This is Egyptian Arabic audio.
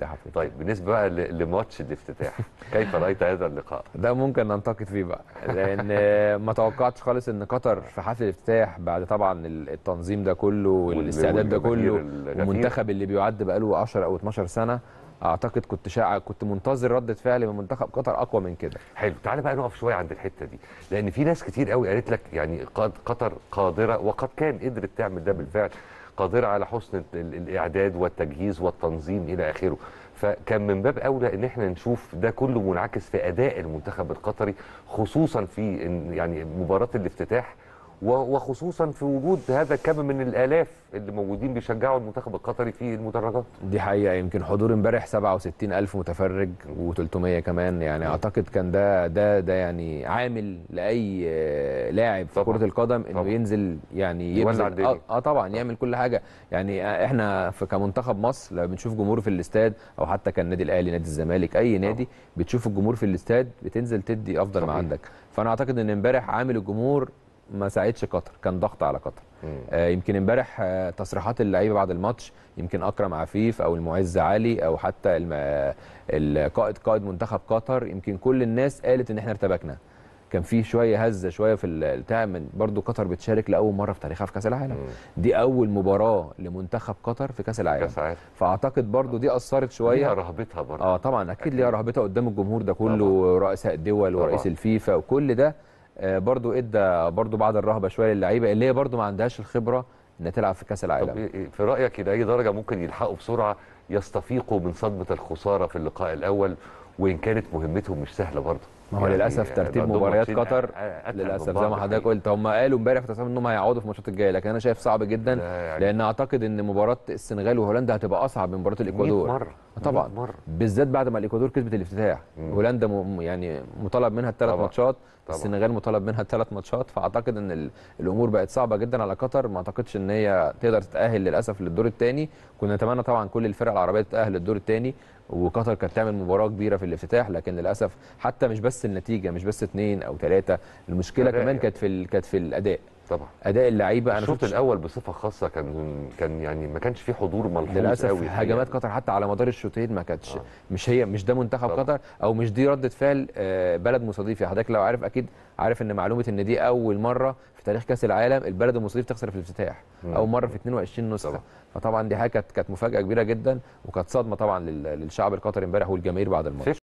دي حفله طيب بالنسبه بقى ل- لماتش الافتتاح كيف رايت هذا اللقاء؟ ده ممكن ننتقد فيه بقى لان ما توقعتش خالص ان قطر في حفل الافتتاح بعد طبعا التنظيم ده كله والاستعداد ده والجماهير كله الغفيرة. والمنتخب اللي بيعد بقاله 10 او 12 سنه اعتقد كنت شاع كنت منتظر رده فعل من منتخب قطر اقوى من كده حلو تعالى بقى نقف شويه عند الحته دي لان في ناس كتير قوي قالت لك يعني قد قطر قادره وقد كان قدرت تعمل ده بالفعل قادره على حسن ال- ال- الاعداد والتجهيز والتنظيم الى اخره فكان من باب اولى ان احنا نشوف ده كله منعكس في اداء المنتخب القطري خصوصا في إن- يعني مباراه الافتتاح و- وخصوصا في وجود هذا الكم من الالاف اللي موجودين بيشجعوا المنتخب القطري في المدرجات دي حقيقه يمكن حضور امبارح 67 الف متفرج و300 كمان يعني اعتقد كان ده ده ده يعني عامل لاي آه، لاعب في طبعاً. كره القدم انه طبعاً. ينزل يعني يولع يبذل الدنيا. اه, آه طبعا يعمل كل حاجه يعني احنا في كمنتخب مصر لما بنشوف جمهور في الاستاد او حتى كان النادي الاهلي نادي الزمالك اي نادي بتشوف الجمهور في الاستاد بتنزل تدي افضل ما صحيح. عندك فانا اعتقد ان امبارح عامل الجمهور ما ساعدش قطر كان ضغط على قطر مم. آه، يمكن امبارح آه، تصريحات اللعيبه بعد الماتش يمكن اكرم عفيف او المعز علي او حتى الم- آه، القائد قائد منتخب قطر يمكن كل الناس قالت ان احنا ارتبكنا كان في شويه هزه شويه في البتاع من برضو قطر بتشارك لاول مره في تاريخها في كاس العالم دي اول مباراه لمنتخب قطر في كاس العالم كاس عالم فاعتقد برضو دي اثرت ليها شويه رهبتها برضه اه طبعا اكيد ليها رهبتها قدام الجمهور ده كله رؤساء الدول ورئيس طبعاً. الفيفا وكل ده آه، برضو ادى برضو بعض الرهبه شويه للعيبه اللي هي برضو ما عندهاش الخبره انها تلعب في كاس طب العالم إيه- إيه- في رايك الى اي درجه ممكن يلحقوا بسرعه يستفيقوا من صدمه الخساره في اللقاء الاول وان كانت مهمتهم مش سهله برضه ما هو للاسف ترتيب عندهم مباريات ماتشين قطر أ- أتقل من للاسف بعض زي ما حضرتك الحقيقة. قلت هم قالوا امبارح في تصميم انهم هيعوضوا في الماتشات الجايه لكن انا شايف صعب جدا لا يعني لان اعتقد ان مباراه السنغال وهولندا هتبقى اصعب من مباراه 100 الاكوادور مره طبعا 100 مره بالذات بعد ما الاكوادور كسبت الافتتاح مم. هولندا م... يعني مطالب منها الثلاث طبعا. ماتشات طبعا. السنغال مطالب منها الثلاث ماتشات فاعتقد ان ال... الامور بقت صعبه جدا على قطر ما اعتقدش ان هي تقدر تتاهل للاسف للدور الثاني كنا نتمنى طبعا كل الفرق العربيه تتاهل للدور الثاني وقطر كانت تعمل مباراه كبيره في الافتتاح لكن للاسف حتى مش بس النتيجه مش بس اثنين او ثلاثه المشكله أداء كمان يعني. كانت في ال... كانت في الاداء طبعا اداء اللعيبه انا الشوط شفت الاول بصفه خاصه كان كان يعني ما كانش فيه حضور ملحوظ للاسف قوي هجمات قطر حتى على مدار الشوطين ما كانتش آه. مش هي مش ده منتخب طبعا. قطر او مش دي رده فعل آه، بلد مستضيف يعني حضرتك لو عارف اكيد عارف ان معلومه ان دي اول مره في تاريخ كاس العالم البلد المستضيف تخسر في الافتتاح مم. اول مره في 22 نسخه طبعا. فطبعا دي حاجه كانت كانت مفاجاه كبيره جدا وكانت صدمه طبعا لل- للشعب القطري امبارح والجماهير بعد الماتش